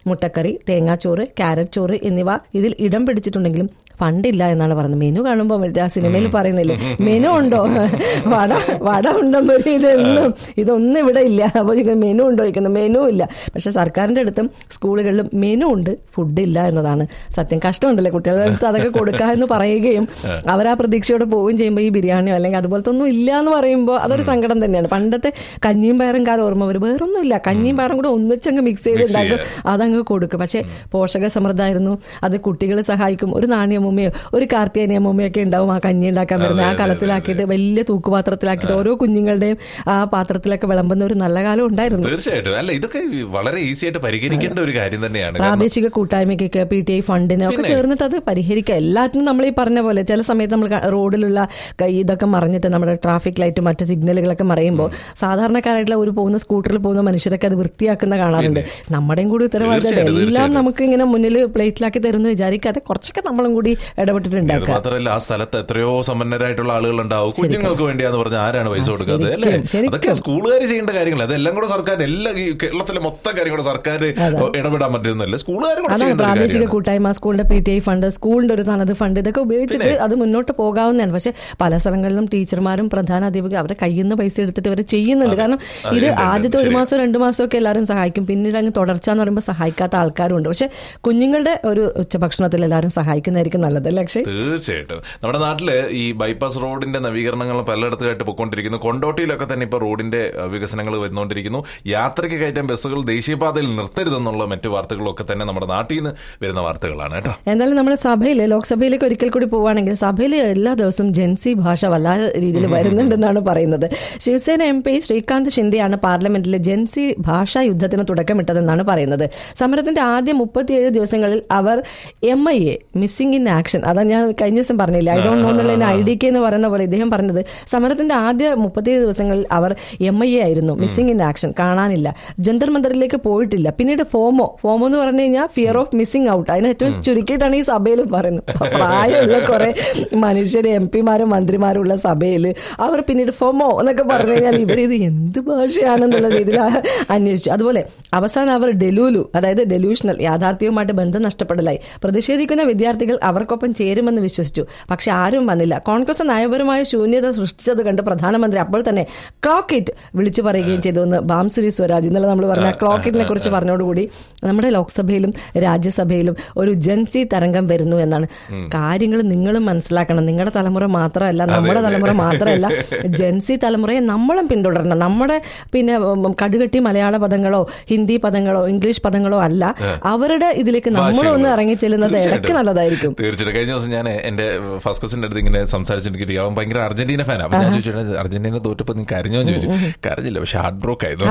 മുട്ടക്കറി തേങ്ങാച്ചോറ് ക്യാരറ്റ് ചോറ് എന്നിവ ഇതിൽ ഇടം പിടിച്ചിട്ടുണ്ടെങ്കിലും ഫണ്ടില്ല എന്നാണ് പറയുന്നത് മെനു കാണുമ്പോൾ മറ്റേ ആ സിനിമയിൽ പറയുന്നില്ലേ മെനു ഉണ്ടോ വട വട ഉണ്ടോ ഒരു ഇതൊന്നും ഇതൊന്നും ഇവിടെ ഇല്ല അപ്പോൾ ചോദിക്കുന്നത് മെനു ഉണ്ടോ ചോദിക്കുന്നത് മെനു ഇല്ല പക്ഷെ സർക്കാരിന്റെ അടുത്തും സ്കൂളുകളിലും മെനു ഉണ്ട് ഫുഡ് ഇല്ല എന്നതാണ് സത്യം കഷ്ടമുണ്ടല്ലേ കുട്ടികളുടെ അടുത്ത് അതൊക്കെ കൊടുക്കുക എന്ന് പറയുകയും അവർ ആ പ്രതീക്ഷയോടെ പോവുകയും ചെയ്യുമ്പോൾ ഈ ബിരിയാണിയോ അല്ലെങ്കിൽ അതുപോലത്തെ ഒന്നും ഇല്ല എന്ന് പറയുമ്പോൾ അതൊരു സങ്കടം തന്നെയാണ് പണ്ടത്തെ കഞ്ഞിയും പയറും കാലം ഓർമ്മ വരും വേറൊന്നും ഇല്ല കഞ്ഞിയും പയറും കൂടെ ഒന്നിച്ചങ്ങ് മിക്സ് ചെയ്ത് ഉണ്ടാക്കും അതങ്ങ് കൊടുക്കും പക്ഷേ പോഷക സമൃദ്ധമായിരുന്നു അത് കുട്ടികളെ സഹായിക്കും ഒരു നാണ്യമമ്മയോ ഒരു കാർത്തികനിയമ്മയോ ഒക്കെ ഉണ്ടാവും ആ കഞ്ഞി ഉണ്ടാക്കാൻ വരുന്നത് ആ കലത്തിലാക്കിയിട്ട് വലിയ തൂക്കുപാത്രത്തിലാക്കിയിട്ട് ഓരോ കുഞ്ഞുങ്ങളുടെയും ആ പാത്രത്തിലൊക്കെ വിളമ്പുന്ന ഒരു നല്ല കാലം ഉണ്ടായിരുന്നു തീർച്ചയായിട്ടും അല്ല ഇതൊക്കെ വളരെ ഈസി ആയിട്ട് പരിഹരിക്കേണ്ട ഒരു കാര്യം തന്നെയാണ് കാരണം പ്രാദേശിക കൂട്ടായ്മയ്ക്കൊക്കെ പി ടി ഐ ഫണ്ടിന് ഒക്കെ ചേർന്നിട്ട് അത് പരിഹരിക്കുക എല്ലാറ്റിനും നമ്മൾ ഈ പറഞ്ഞ പോലെ ചില സമയത്ത് നമ്മൾ ക- റോഡിലുള്ള ക- ഇതൊക്കെ മറിഞ്ഞിട്ട് നമ്മുടെ ട്രാഫിക് ലൈറ്റ് മറ്റ് സിഗ്നലുകളൊക്കെ മറിയുമ്പോൾ സാധാരണക്കാരായിട്ടുള്ള ഒരു പോകുന്ന സ്കൂട്ടറിൽ പോകുന്ന മനുഷ്യരൊക്കെ അത് വൃത്തിയാക്കുന്ന കാണാറുണ്ട് നമ്മുടെയും കൂടി ഉത്തരവാദിത്തം തീർച്ചയായിട്ടും, എല്ലാം നമുക്ക് ഇങ്ങനെ മുന്നിൽ പ്ലേറ്റിലാക്കി തരുന്നു വിചാരിക്കാതെ കുറച്ചൊക്കെ നമ്മളും കൂടി അത് ഇടപെട്ടിട്ടുണ്ടാക്കുക മാത്രമല്ല ആ സ്ഥലത്ത് എത്രയോ സമ്പന്നരായിട്ടുള്ള ആളുകൾ ഉണ്ടാവും കുഞ്ഞുങ്ങൾക്ക് വേണ്ടിയാന്ന് പറഞ്ഞ ആരാണ് പൈസ കൊടുക്കാതെ അല്ലേ ശരിക്കും, ശരിക്കും. അതൊക്കെ സ്കൂളുകാർ ചെയ്യേണ്ട കാര്യങ്ങൾ അതെല്ലാം കൂടെ സർക്കാർ എല്ലാ ഈ കേരളത്തിലെ മൊത്തം കാര്യം കൂടെ സർക്കാർ ഇടപെടാൻ പറ്റുന്നല്ല സ്കൂളുകാർ കൂടെ അതാണ് ചെയ്യേണ്ട ഒരു പ്രാദേശിക കാര്യമാണ് കൂട്ടായ്മ സ്കൂളിന്റെ പി ടി ഐ ഫണ്ട് സ്കൂളിന്റെ ഒരു തനത് ഫണ്ട് ഇതൊക്കെ ഉപയോഗിച്ചിട്ട് അത് മുന്നോട്ട് പോകാവുന്നതാണ് പക്ഷെ പല സ്ഥലങ്ങളിലും ടീച്ചർമാരും പ്രധാന അധ്യാപകരും അവരുടെ കയ്യിൽ നിന്ന് പൈസ എടുത്തിട്ട് അവർ ചെയ്യുന്നുണ്ട് കാരണം ഇത് ഉണ്ട്, ഉണ്ട്, ആദ്യത്തെ ഒരു ശരി. മാസം രണ്ടു മാസം ഒക്കെ എല്ലാവരും സഹായിക്കും പിന്നീട് അങ്ങ് തുടർച്ച എന്ന് പറയുമ്പോൾ സഹായിക്കാത്ത ആൾക്കാരുണ്ട് പക്ഷെ കുഞ്ഞുങ്ങളുടെ ഒരു ഉച്ചഭക്ഷണത്തിൽ എല്ലാവരും സഹായിക്കുന്നതായിരിക്കും നല്ലത് അല്ലേ അക്ഷയ് തീർച്ചയായിട്ടും നമ്മുടെ നാട്ടില് ഈ ബൈപ്പാസ് റോഡിന്റെ നവീകരണങ്ങൾ പലയിടത്തായിട്ട് പൊയ്ക്കൊണ്ടിരിക്കുന്നു കൊണ്ടോട്ടിയിലൊക്കെ തന്നെ ഇപ്പോൾ റോഡിന്റെ അഹ്, വികസനങ്ങൾ വരുന്നുകൊണ്ടിരിക്കുന്നു യാത്രയ്ക്ക് കയറ്റാൻ ബസ്സുകൾ ദേശീയപാതയിൽ നിർത്തരുതെന്നുള്ള മറ്റു വാർത്തകളൊക്കെ തന്നെ നമ്മുടെ നാട്ടിൽ നിന്ന് വരുന്ന വാർത്തകളാണ് കേട്ടോ എന്തായാലും നമ്മുടെ സഭയിൽ ലോക്സഭയിലേക്ക് ഒരിക്കൽ കൂടി പോവുകയാണെങ്കിൽ സഭയിൽ എല്ലാ ദിവസവും ജൻസി ഭാഷ വല്ലാത്ത രീതിയിൽ വരുന്നുണ്ടെന്നാണ് പറയുന്നത് ശിവസേന എം പി ശ്രീകാന്ത് ഷിന്ദെയാണ് പാർലമെന്റിലെ ജൻസി ഭാഷാ യുദ്ധത്തിന് തുടക്കമിട്ടതെന്നാണ് പറയുന്നത് സമരത്തിന്റെ ആദ്യ മുപ്പത്തിയേഴ് ദിവസങ്ങളിൽ അവർ M I A missing in action അതാ ഞാൻ കഴിഞ്ഞ ദിവസം പറഞ്ഞില്ല ഐ ഡോണ്ട് നോ എന്നുള്ള ഐ ഡി കെ എന്ന് പറയുന്ന പോലെ ഇദ്ദേഹം പറഞ്ഞത് സമരത്തിന്റെ ആദ്യ മുപ്പത്തിയേഴ് ദിവസങ്ങളിൽ അവർ എം ഐ എ ആയിരുന്നു മിസ്സിംഗ് ഇൻ ആക്ഷൻ കാണാനില്ല ജന്തർ മന്ദറിലേക്ക് പോയിട്ടില്ല പിന്നീട് ഫോമോ ഫോമോ എന്ന് പറഞ്ഞു കഴിഞ്ഞാൽ ഫിയർ ഓഫ് മിസ്സിംഗ് ഔട്ട് അതിന് ഏറ്റവും ചുരുക്കിയിട്ടാണ് ഈ സഭയിൽ പറയുന്നത് പ്രായമുള്ള കുറെ മനുഷ്യര് എം പിമാരും മന്ത്രിമാരും ഉള്ള സഭയിൽ അവർ പിന്നീട് ഫോമോ എന്നൊക്കെ പറഞ്ഞു കഴിഞ്ഞാൽ ഇവർ ഇത് എന്ത് ഭാഷയാണെന്നുള്ള രീതിയിൽ ആ- അന്വേഷിച്ചു അതുപോലെ അവസാനം അവർ ഡെലൂലു അതായത് ഡെലൂഷണൽ യാഥാർത്ഥ്യവുമായിട്ട് ബന്ധം നഷ്ടപ്പെടലായി പ്രതിഷേധിക്കുന്ന വിദ്യാർത്ഥികൾ അവർക്കൊപ്പം ചേരുമെന്ന് വിശ്വസിച്ചു പക്ഷെ ആരും വന്നില്ല കോൺഗ്രസ് നയപരമായ ശൂന്യത സൃഷ്ടിച്ചത് കണ്ട് പ്രധാനമന്ത്രി അപ്പോൾ തന്നെ ക്ലോക്ക് ഇറ്റ് വിളിച്ചു പറയുകയും ചെയ്തു എന്ന് ബാംസുരി സ്വരാജ് ഇന്നലെ നമ്മൾ പറഞ്ഞ ക്ലോക്ക് ഇറ്റിനെ കുറിച്ച് പറഞ്ഞോടുകൂടി നമ്മുടെ ലോക്സഭയിലും രാജ്യസഭയിലും ഒരു ജൻസി തരംഗം വരുന്നു എന്നാണ് കാര്യങ്ങൾ നിങ്ങളും മനസ്സിലാക്കണം നിങ്ങളുടെ തലമുറ മാത്രമല്ല നമ്മുടെ തലമുറ മാത്രമല്ല ജൻസി തലമുറയെ നമ്മളും പിന്തുടരണം നമ്മുടെ പിന്നെ ഉം, കടുകട്ടി മലയാള പദങ്ങളോ ഹിന്ദി പദങ്ങളോ ഇംഗ്ലീഷ് പദങ്ങളോ അല്ല അവരുടെ ഇതിലേക്ക് നമ്മളും ഒന്ന് ഇറങ്ങി ചെല്ലുന്നത് ഇടയ്ക്ക് നല്ലതായിരിക്കും തീർച്ചയായിട്ടും കഴിഞ്ഞ ദിവസം ഞാൻ എന്റെ ഫസ്റ്റ് കസിന്റെ അടുത്ത് ഇങ്ങനെ സംസാരിച്ചിരിക്കും അവൻ ഭയങ്കര അർജന്റീന ഫാനാണ് അപ്പൊ ഞാൻ ചോദിച്ചു അർജന്റീന തോറ്റപ്പോ നീ കരഞ്ഞോ എന്ന് ചോദിച്ചു കരഞ്ഞില്ല പക്ഷെ ഹാർട്ട് ബ്രോക്ക് ആയിരുന്നു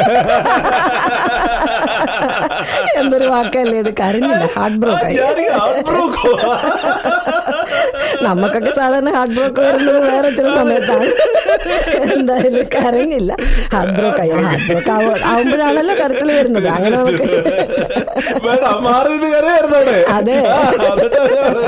എന്തൊരു വാക്കല്ലേ ഇത് കരഞ്ഞില്ല ഹാർട്ട് ബ്രോക്ക് ആയി ഞാൻ ഹാർട്ട് ബ്രോക്കോ നമുക്കൊക്കെ സാധാരണ ഹാർട്ട് ബ്രോക്ക് വരുന്നത് വേറെ ചില സമയത്താണ് എന്തായാലും കരഞ്ഞില്ല ഹാർട്ട് ബ്രോക്ക് ആയി ഹാർട്ട് ബ്രോക്ക് ആവുമ്പോഴാണല്ലോ കരച്ചിൽ വരുന്നത് അങ്ങനെ നമുക്ക് വേണ്ട മാറിയത് കരയായിരുന്നു അവിടെ അതെ. ആ, എന്നിട്ട്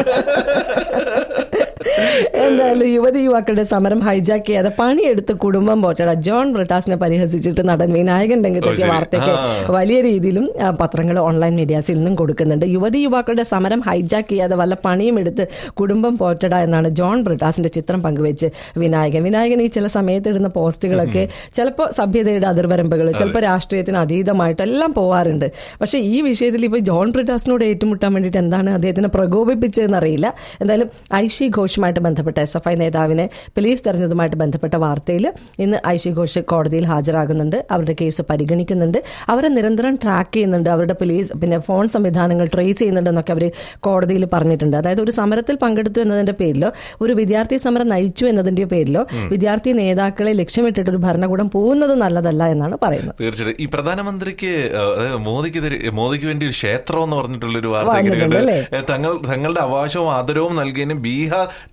എന്തായാലും യുവതി യുവാക്കളുടെ സമരം ഹൈജാക്ക് ചെയ്യാതെ പണിയെടുത്ത് കുടുംബം പോറ്റട ജോൺ ബ്രിട്ടാസിനെ പരിഹസിച്ചിട്ട് നടൻ വിനായകൻ രംഗത്തെത്തിയ ശരി. വാർത്തയ്ക്ക് ആ. വലിയ രീതിയിലും ആ, പത്രങ്ങൾ ഓൺലൈൻ മീഡിയാസ് ഇന്നും കൊടുക്കുന്നുണ്ട് യുവതി യുവാക്കളുടെ സമരം ഹൈജാക്ക് ചെയ്യാതെ വല്ല പണിയും എടുത്ത് കുടുംബം പോറ്റട എന്നാണ് ജോൺ ബ്രിട്ടാസിന്റെ ചിത്രം പങ്കുവെച്ച് വിനായകൻ വിനായകൻ ഈ ചില സമയത്ത് ഇടുന്ന പോസ്റ്റുകളൊക്കെ ചിലപ്പോൾ സഭ്യതയുടെ അതിർവരമ്പുകൾ ചിലപ്പോൾ രാഷ്ട്രീയത്തിന് അതീതമായിട്ട് എല്ലാം പോവാറുണ്ട് പക്ഷേ ഈ വിഷയത്തിൽ ഇപ്പോൾ ജോൺ ബ്രിട്ടാസിനോട് ഏറ്റുമുട്ടാൻ വേണ്ടിയിട്ട് എന്താണ് അദ്ദേഹത്തിനെ പ്രകോപിപ്പിച്ചതെന്ന് അറിയില്ല എന്തായാലും ഐഷി ഘോഷുമായിട്ട് ബന്ധപ്പെട്ട എസ് എഫ് ഐ നേതാവിനെ പോലീസ് തെരഞ്ഞതുമായിട്ട് ബന്ധപ്പെട്ട വാർത്തയിൽ ഇന്ന് ഐഷി ഘോഷ് കോടതിയിൽ ഹാജരാകുന്നുണ്ട് അവരുടെ കേസ് പരിഗണിക്കുന്നുണ്ട് അവരെ നിരന്തരം ട്രാക്ക് ചെയ്യുന്നുണ്ട് അവരുടെ പോലീസ് പിന്നെ ഫോൺ സംവിധാനങ്ങൾ ട്രേസ് ചെയ്യുന്നുണ്ടെന്നൊക്കെ അവർ കോടതിയിൽ പറഞ്ഞിട്ടുണ്ട് അതായത് ഒരു സമരത്തിൽ പങ്കെടുത്തു എന്നതിന്റെ പേരിലോ ഒരു വിദ്യാർത്ഥി സമരം നയിച്ചു എന്നതിന്റെ പേരിലോ വിദ്യാർത്ഥി നേതാക്കളെ ലക്ഷ്യമിട്ടിട്ട് ഒരു ഭരണകൂടം പോകുന്നത് നല്ലതല്ല എന്നാണ് പറയുന്നത് തീർച്ചയായിട്ടും ഈ പ്രധാനമന്ത്രിക്ക് ഏഹ്, അതായത് മോദിക്ക് ഇതൊരു- മോദിക്ക് വേണ്ടി ഒരു ക്ഷേത്രം എന്ന് പറഞ്ഞിട്ടുള്ള ഒരു വാർത്ത ഇങ്ങനെ വന്നിട്ടുണ്ട് കണ്ട് അല്ലേ? ഏഹ്, തങ്ങൾ തങ്ങളുടെ അവകാശവും ആദരവും നൽകിയതിനും ബീഹാർ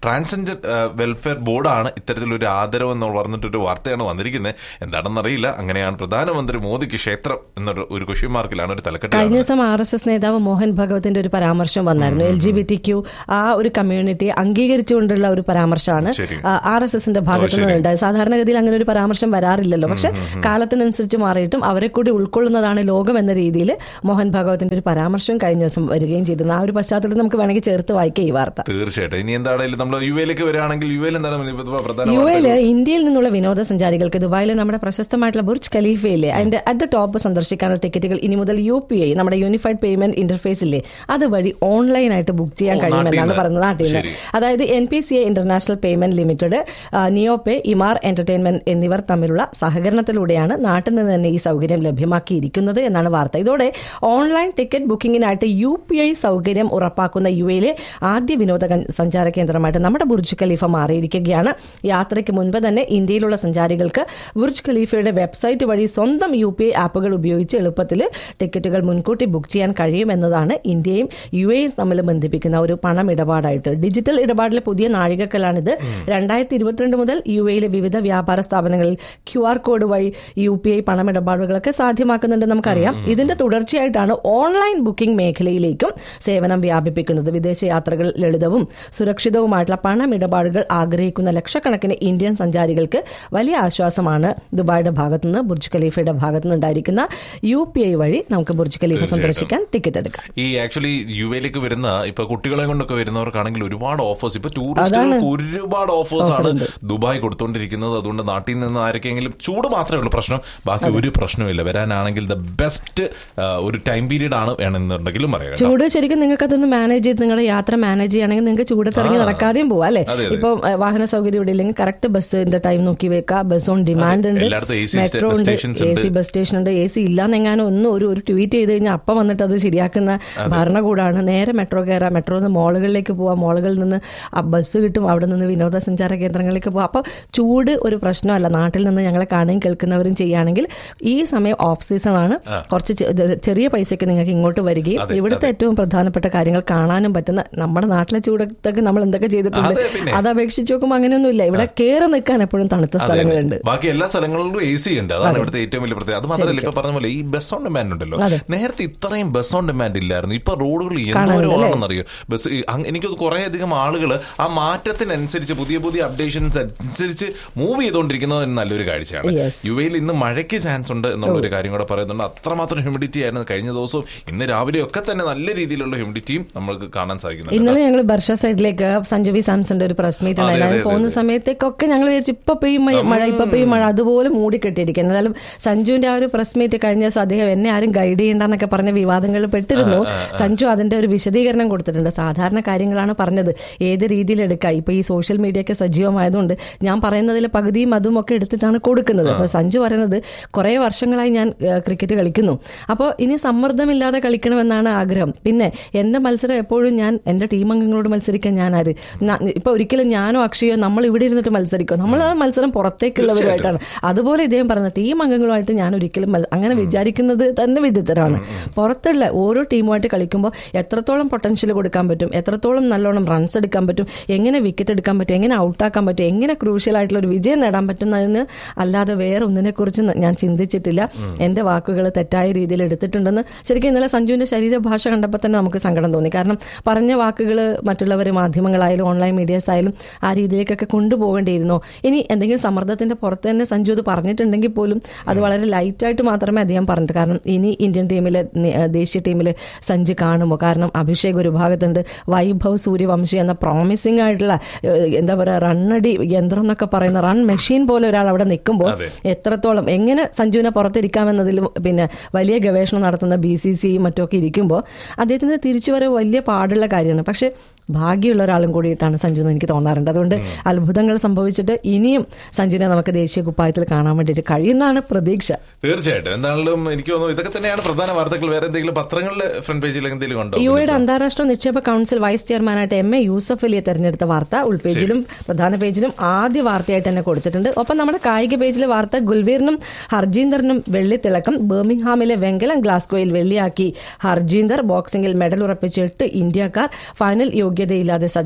ട്രാൻസ്ജെൻഡർ വെൽഫെയർ ബോർഡാണ് ഇത്തരത്തിലൊരു ആദരവ് എന്ന് പറഞ്ഞിട്ടൊരു വാർത്തയാണ് വന്നിരിക്കുന്നത് എന്താണെന്നറിയില്ല അങ്ങനെയാണ് പ്രധാനമന്ത്രി മോദിക്ക് ക്ഷേത്രം എന്നൊരു ഒരു ക്വസ്റ്റ്യൻ മാർക്കിലാണ് ഒരു തലക്കെട്ട് കഴിഞ്ഞ ദിവസം ആർ എസ് എസ് നേതാവ് മോഹൻ ഭഗവത്തിന്റെ ഒരു പരാമർശം വന്നായിരുന്നു L G B T Q ആ ഒരു കമ്മ്യൂണിറ്റിയെ അംഗീകരിച്ചുകൊണ്ടുള്ള ഒരു പരാമർശമാണ് ശരി. ആർ എസ് എസിന്റെ ഭാഗത്തു നിന്ന് ഉണ്ടായത് സാധാരണഗതിയിൽ അങ്ങനെ ഒരു പരാമർശം വരാറില്ലല്ലോ പക്ഷെ കാലത്തിനനുസരിച്ച് മാറിയിട്ടും അവരെ കൂടി ഉൾക്കൊള്ളുന്നതാണ് ലോകം എന്ന രീതിയിൽ മോഹൻ ഭഗവത്തിന്റെ ഒരു പരാമർശം കഴിഞ്ഞ ദിവസം വരികയും ചെയ്തിരുന്നു ആ ഒരു പശ്ചാത്തലത്തിൽ നമുക്ക് വേണമെങ്കിൽ ചേർത്ത് വായിക്കാം ഈ വാർത്ത തീർച്ചയായിട്ടും ഇനി എന്താണെങ്കിലും നമ്മൾ യു എയിലേക്ക് വരികയാണെങ്കിൽ യു എയിൽ എന്താണ് ഇപ്പൊ പ്രധാന യു എയില് ഇന്ത്യയിൽ നിന്നുള്ള വിനോദസഞ്ചാരികൾക്ക് ദുബായിലെ നമ്മുടെ പ്രശസ്തമായിട്ടുള്ള ബുർജ് ഖലീഫയിലെ അതിന്റെ അറ്റ് ദ ടോപ്പ് സന്ദർശിക്കാനുള്ള ടിക്കറ്റുകൾ ഇനി മുതൽ യു പി ഐ നമ്മുടെ യൂണിഫൈഡ് പേയ്മെന്റ് ഇന്റർഫേസ് ഇല്ലേ അതുവഴി ഓൺലൈനായിട്ട് ബുക്ക് ചെയ്യാൻ ഓ, കഴിയുമെന്നാണ് നാട്ടിൽ പറയുന്നത് നാട്ടിൽ നിന്ന് ശരി. അതായത് N P C A international payment limited NeoPay Emaar entertainment എന്നിവർ തമ്മിലുള്ള സഹകരണത്തിലൂടെയാണ് നാട്ടിൽ നിന്ന് തന്നെ ഈ സൗകര്യം ലഭ്യമാക്കിയിരിക്കുന്നത് എന്നാണ് വാർത്ത ഇതോടെ ഓൺലൈൻ ടിക്കറ്റ് ബുക്കിംഗിനായിട്ട് യു പി ഐ സൗകര്യം ഉറപ്പാക്കുന്ന യു എയിലെ ആദ്യ വിനോദ കൻ- സഞ്ചാര കേന്ദ്രമായിട്ട് നമ്മുടെ ബുർജ് ഖലീഫ മാറിയിരിക്കുകയാണ് യാത്രയ്ക്ക് മുൻപ് തന്നെ ഇന്ത്യയിലുള്ള സഞ്ചാരികൾക്ക് ബുർജ് ഖലീഫയുടെ വെബ്സൈറ്റ് വഴി സ്വന്തം യു പി ഐ ആപ്പുകൾ ഉപയോഗിച്ച് എളുപ്പത്തിൽ ടിക്കറ്റുകൾ മുൻകൂട്ടി ബുക്ക് ചെയ്യാൻ കഴിയുമെന്നതാണ് ഇന്ത്യയും യു എയും തമ്മിൽ ബന്ധിപ്പിക്കുന്ന ഒരു പണമിടപാടായിട്ട് ഡിജിറ്റൽ ഇടപാടിലെ പുതിയ നാഴികക്കല്ലാണിത് രണ്ടായിരത്തി ഇരുപത്തിരണ്ട് മുതൽ യു എയിലെ വിവിധ വ്യാപാര സ്ഥാപനങ്ങളിൽ ക്യു ആർ കോഡ് വഴി യു പി ഐ പണമിടപാടുകളൊക്കെ സാധ്യമാക്കുന്നുണ്ട് നമുക്കറിയാം ഇതിന്റെ തുടർച്ചയായിട്ടാണ് ഓൺലൈൻ ബുക്കിംഗ് മേഖലയിലേക്കും സേവനം വ്യാപിപ്പിക്കുന്നത് വിദേശ യാത്രകൾ ലളിതവും സുരക്ഷിതവുമായിട്ടുള്ള പണമിടപാടുകൾ ആഗ്രഹിക്കുന്ന ലക്ഷക്കണക്കിന് ഇന്ത്യൻ സഞ്ചാരികൾക്ക് വലിയ ആശ്വാസമാണ് ദുബായിയുടെ ഭാഗത്തുനിന്ന് ബുർജ് ഖലീഫയുടെ ഭാഗത്തുനിന്ന് ഉണ്ടായിരിക്കുന്ന യു പി ഐ വഴി നമുക്ക് ബുർജ് ഖലീഫ സന്ദർശിക്കാൻ ടിക്കറ്റ് എടുക്കാം ഈ ആക്ച്വലി യു എയിലേക്ക് വരുന്ന ഇപ്പൊ കുട്ടികളെ കൊണ്ടൊക്കെ വരുന്നവർക്കാണെങ്കിൽ ഒരുപാട് ഓഫേഴ്സ് ഇപ്പൊ ടൂറിസ്റ്റുകൾക്ക് ഒരുപാട് ഓഫേഴ്സ് ആണ് ദുബായ് കൊടുത്തോണ്ടിരിക്കുന്നത് അതുകൊണ്ട് നാട്ടിൽ നിന്ന് ആരൊക്കെയെങ്കിലും ചൂട് മാത്രമേ ഉള്ളൂ പ്രശ്നം ബാക്കി ഒരു പ്രശ്നവുമില്ല വരാനാണെങ്കിൽ ദ ബെസ്റ്റ് ഒരു ടൈം പീരീഡ് ആണ് വേണമെന്നുണ്ടെങ്കിലും പറയാം കേട്ടോ. ചൂട് ശരിക്കും നിങ്ങൾക്ക് അതൊന്ന് മാനേജ് ചെയ്ത് നിങ്ങളുടെ യാത്ര മാനേജ് ചെയ്യുകയാണെങ്കിൽ നിങ്ങൾക്ക് ചൂടത്ത് ഇറങ്ങി നടക്കാതെയും പോവാം അല്ലേ അതെ, അതെ. ഇപ്പം ഏഹ്, വാഹന സൗകര്യം ഇവിടെ ഇല്ലെങ്കിൽ കറക്റ്റ് ബസ്സിന്റെ ടൈം നോക്കി വെക്കാം ബസ് ഓൺ ഡിമാൻഡ് ഉണ്ട് എല്ലായിടത്തും AC മെട്രോ bus ഉണ്ട് stations എ ഉണ്ട്. സി ബസ് സ്റ്റേഷൻ ഉണ്ട് എ സി ഇല്ലാന്നെങ്ങാനും ഒന്നും ഒരു ഒരു ട്വീറ്റ് ചെയ്ത് കഴിഞ്ഞാൽ അപ്പം വന്നിട്ട് അത് ശരിയാക്കുന്ന ഭരണകൂടമാണ് നേരെ മെട്രോ കയറാം മെട്രോ നിന്ന് മോളുകളിലേക്ക് പോവാം മോളുകളിൽ നിന്ന് ആ ബസ് കിട്ടും അവിടെ നിന്ന് വിനോദസഞ്ചാര കേന്ദ്രങ്ങളിലേക്ക് പോവാം അപ്പോൾ ചൂട് ഒരു പ്രശ്നമല്ല നാട്ടിൽ നിന്ന് ഞങ്ങളെ കാണുകയും കേൾക്കുന്നവരും ചെയ്യുകയാണെങ്കിൽ ഈ സമയം ഓഫ് സീസൺ ആണ് കുറച്ച് ചെ- ഇത് ചെറിയ പൈസയ്ക്ക് നിങ്ങൾക്ക് ഇങ്ങോട്ട് വരികയും അതെ, ഇവിടുത്തെ ഏറ്റവും പ്രധാനപ്പെട്ട കാര്യങ്ങൾ കാണാനും പറ്റുന്ന നമ്മുടെ നാട്ടിലെ ചൂടത്തൊക്കെ നമ്മൾ എന്തൊക്കെ ചെയ്തിട്ടുണ്ട് അതെ, പിന്നെ. അത് അപേക്ഷിച്ച് നോക്കുമ്പോൾ അങ്ങനെയൊന്നുമില്ല ഇവിടെ കയറി നിൽക്കാൻ എപ്പോഴും തണുത്ത സ്ഥലങ്ങളുണ്ട് ബാക്കി എല്ലാ സ്ഥലങ്ങളിലും എ സി ഉണ്ട് അതാണ് ഇവിടുത്തെ ഏറ്റവും വലിയ പ്രത്യേകത അത് മാത്രമല്ല ഇപ്പൊ പറഞ്ഞ പോലെ ഈ ബസ് ഓൺ ഡിമാൻഡ് ഉണ്ടല്ലോ അതെ. നേരത്തെ ഇത്രയും ബസ് ഓൺ ഡിമാൻഡ് ഇല്ലായിരുന്നു ഇപ്പൊ റോഡുകൾ കാണാനുണ്ട് എന്തോരം അല്ലേ? ആണെന്നറിയോ ബസ് ഈ അങ് എനിക്കത് കുറെ അധികം ആളുകൾ ആ മാറ്റത്തിനനുസരിച്ച് പുതിയ പുതിയ അപ്ഡേഷൻസ് അനുസരിച്ച് മൂവ് ചെയ്തുകൊണ്ടിരിക്കുന്നത് നല്ലൊരു കാഴ്ചയാണ് Yes. യു എയിൽ ഇന്ന് മഴയ്ക്ക് ചാൻസ് ഉണ്ട് എന്നുള്ള ഒരു കാര്യം കൂടെ പറയുന്നുണ്ട് അത്രമാത്രം ഹ്യൂമിഡിറ്റി ആയിരുന്നു കഴിഞ്ഞ ദിവസവും ഇന്ന് രാവിലെ ഒക്കെ തന്നെ നല്ല രീതിയിലുള്ള ഹ്യൂമിഡിറ്റിയും നമുക്ക് കാണാൻ സാധിക്കുന്നുണ്ട് ഇന്നലെ ഞങ്ങൾ ബർഷ സൈഡിലേക്ക് സഞ്ജു വി സാംസന്റെ ഒരു പ്രസ് മീറ്റ് അതെ, ഉണ്ടായിരുന്നു അതെ, അതിന് പോകുന്ന സമയത്തേക്കൊക്കെ ഞങ്ങൾ വിചാരിച്ചു ഇപ്പൊ പെയ്യും മഴ- മഴ ഇപ്പൊ പെയ്യും മഴ അതുപോലെ മൂടിക്കെട്ടിയിരിക്കുന്നത് എന്നാലും സഞ്ജുവിന്റെ ആ ഒരു പ്രസ് മീറ്റ് കഴിഞ്ഞ ദിവസം അദ്ദേഹം എന്നെ ആരും ഗൈഡ് ചെയ്യണ്ടെന്നൊക്കെ പറഞ്ഞ വിവാദങ്ങളിൽ പെട്ടിരുന്നു സഞ്ജു അതിന്റെ ഒരു വിശദീകരണം കൊടുത്തിട്ടുണ്ട് സാധാരണ കാര്യങ്ങളാണ് പറഞ്ഞത് ഏത് രീതിയിൽ എടുക്കാം ഇപ്പൊ ഈ സോഷ്യൽ മീഡിയ ഒക്കെ സജീവമായതുകൊണ്ട് ഞാൻ പറയുന്നതിൽ പകുതിയും അതും ഒക്കെ എടുത്തിട്ടാണ് കൊടുക്കുന്നത് അപ്പൊ സഞ്ജു പറയുന്നത് കുറെ വർഷങ്ങളായി ഞാൻ ഏഹ്, ക്രിക്കറ്റ് കളിക്കുന്നു അപ്പോൾ ഇനി സമ്മർദ്ദമില്ലാതെ കളിക്കണമെന്നാണ് ആഗ്രഹം പിന്നെ എന്റെ മത്സരം എപ്പോഴും ഞാൻ എന്റെ ടീം അംഗങ്ങളോട് മത്സരിക്കാൻ ഞാൻ ആര് ന- ഇപ്പൊ ഒരിക്കലും ഞാനോ അക്ഷയോ നമ്മൾ ഇവിടെ ഇരുന്നിട്ട് മത്സരിക്കും നമ്മൾ ആ മത്സരം പുറത്തേക്കുള്ളവരുമായിട്ടാണ് അതുപോലെ ഇദ്ദേഹം പറഞ്ഞത് ടീം അംഗങ്ങളുമായിട്ട് ഞാൻ ഒരിക്കലും മത്സ- അങ്ങനെ വിചാരിക്കുന്നത് തന്നെ വിഡിത്തരമാണ് പുറത്തുള്ള ഓരോ ടീമുമായിട്ട് കളിക്കുമ്പോൾ എത്രത്തോളം പൊട്ടൻഷ്യൽ കൊടുക്കാൻ പറ്റും എത്രത്തോളം നല്ലോണം റൺസ് എടുക്കാൻ പറ്റും എങ്ങനെ വിക്കറ്റ് എടുക്കാൻ പറ്റും എങ്ങനെ ഔട്ടാക്കാൻ പറ്റും എങ്ങനെ ക്രൂഷ്യൽ ആയിട്ടുള്ള ഒരു വിജയം നേടാൻ പറ്റുന്നതിന് അല്ലാതെ വേറെ ഒന്നിനെ കുറിച്ച് ഞാൻ ചിന്തിച്ചിട്ടില്ല എന്റെ വാക്കുകൾ തെറ്റായ രീതിയിൽ എടുത്തിട്ടുണ്ടെന്ന് ശരിക്കും ഇന്നലെ സഞ്ജുവിന്റെ ശരീരഭാഷ കണ്ടപ്പോൾ തന്നെ നമുക്ക് സങ്കടം തോന്നി കാരണം പറഞ്ഞ വാക്കുകൾ മറ്റുള്ളവർ മാധ്യമങ്ങളായാലും ഓൺലൈൻ മീഡിയസ് ആയാലും ആ രീതിയിലേക്കൊക്കെ കൊണ്ടുപോകേണ്ടിയിരുന്നോ ഇനി എന്തെങ്കിലും സമ്മർദ്ദത്തിന്റെ പുറത്ത് തന്നെ സഞ്ജു അത് പറഞ്ഞിട്ടുണ്ടെങ്കിൽ പോലും അത് വളരെ ലൈറ്റായിട്ട് മാത്രമേ അദ്ദേഹം പറഞ്ഞിട്ട് കാരണം ഇനി ഇന്ത്യൻ ടീമിലെ നി- ഏഹ് ദേശീയ ടീമിൽ സഞ്ജു കാണുമോ കാരണം അഭിഷേക് ഒരു ഭാഗത്തുണ്ട് വൈഭവ് സൂര്യവംശി എന്ന പ്രോമിസിംഗ് ആയിട്ടുള്ള ഏഹ് എന്താ പറയുക റണ്ണടി യന്ത്രം എന്നൊക്കെ പറയുന്ന റൺ മെഷീൻ പോലെ ഒരാൾ അവിടെ നിൽക്കുമ്പോൾ അതെ. എത്രത്തോളം എങ്ങനെ സഞ്ജുവിനെ പുറത്തിരിക്കാമെന്നതിൽ പിന്നെ വലിയ ഗവേഷണം നടത്തുന്ന ബി സി സി മറ്റുമൊക്കെ ഇരിക്കുമ്പോൾ അദ്ദേഹത്തിന് തിരിച്ചു വരെ വലിയ പാടുള്ള കാര്യമാണ് പക്ഷെ ഭാഗ്യമുള്ള ഒരാളും കൂടിയിട്ടാണ് സഞ്ജു എന്ന് എനിക്ക് തോന്നാറുണ്ട് അതുകൊണ്ട് അത്ഭുതങ്ങൾ സംഭവിച്ചിട്ട് ഇനിയും സഞ്ജുവിനെ നമുക്ക് ദേശീയ കുപ്പായത്തിൽ കാണാൻ വേണ്ടിയിട്ട് കഴിയുന്നതാണ് പ്രതീക്ഷ തീർച്ചയായിട്ടും എന്താണെങ്കിലും എനിക്ക് തോന്നുന്നു ഇതൊക്കെ തന്നെയാണ് പ്രധാന വാർത്തകൾ വേറെ എന്തെങ്കിലും പത്രങ്ങളിൽ ഫ്രണ്ട് പേജിൽ എന്തെങ്കിലും ഉണ്ടോ യു എയുടെ അന്താരാഷ്ട്ര നിക്ഷേപ കൌൺസിൽ വൈസ് ചെയർമാനായിട്ട് എം എ യൂസഫ് അലിയെ തെരഞ്ഞെടുത്ത വാർത്ത ഉൾപേജിലും പ്രധാന പേജിലും ആദ്യ വാർത്തയായിട്ട് തന്നെ കൊടുത്തിട്ടുണ്ട് ഒപ്പം നമ്മുടെ കായിക പേജിലെ വാർത്ത ഗുൽവീറിനും ഹർജീന്ദറിനും വെള്ളിത്തിളക്കം ബർമിംഗ്ഹാമിലെ വെങ്കലം ഗ്ലാസ്ഗോയിൽ വെള്ളിയാക്കി ഹർജീന്ദർ ബോക്സിംഗിൽ മെഡൽ ഉറപ്പിച്ച എട്ട് ഇന്ത്യക്കാർ ഫൈനൽ യോഗ്യതയില്ലാതെ സജൻ പ്രകാശ്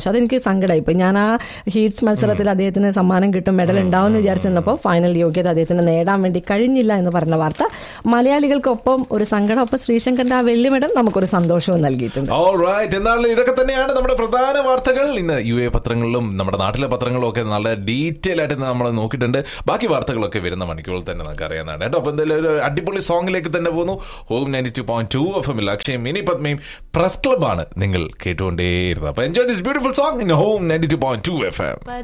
ഭാഷ അതെനിക്ക് സങ്കടമായി ഇപ്പൊ ഞാൻ ആ ഹീറ്റ്സ് മത്സരത്തിൽ അദ്ദേഹത്തിന് സമ്മാനം കിട്ടും മെഡൽ ഉണ്ടാവും എന്ന് വിചാരിച്ചിരുന്നപ്പോൾ ഫൈനൽ യോഗ്യത അദ്ദേഹത്തിന് നേടാൻ വേണ്ടി കഴിഞ്ഞില്ല എന്ന് പറഞ്ഞ വാർത്ത മലയാളികൾക്കൊപ്പം ഒരു സങ്കടം ഒപ്പം ശ്രീശങ്കറിന്റെ ആ വെള്ളി മെഡൽ നമുക്കൊരു സന്തോഷവും നൽകിയിട്ടുണ്ട് റൈറ്റ് എന്നാലും ഇതൊക്കെ തന്നെയാണ് നമ്മുടെ പ്രധാന വാർത്തകൾ ഇന്ന് യു എ പത്രങ്ങളിലും നമ്മുടെ നാട്ടിലെ പത്രങ്ങളിലും ഒക്കെ നല്ല ഡീറ്റെയിൽ ആയിട്ട് നമ്മൾ നോക്കിയിട്ടുണ്ട് ബാക്കി വാർത്തകളൊക്കെ വരുന്ന മണിക്കൂറിൽ തന്നെ നമുക്ക് അറിയാവുന്നതാണ് കേട്ടോ അപ്പൊ എന്തായാലും ഒരു അടിപൊളി സോങ്ങിലേക്ക് തന്നെ പോകുന്നു home ninety two point two F എമ്മിൽ അക്ഷയും മിനി പത്മയും പ്രസ് ക്ലബാണ് നിങ്ങൾ കേട്ടുകൊണ്ടേയിരുന്നത് അപ്പൊ enjoy this beautiful song in home ninety two point two F M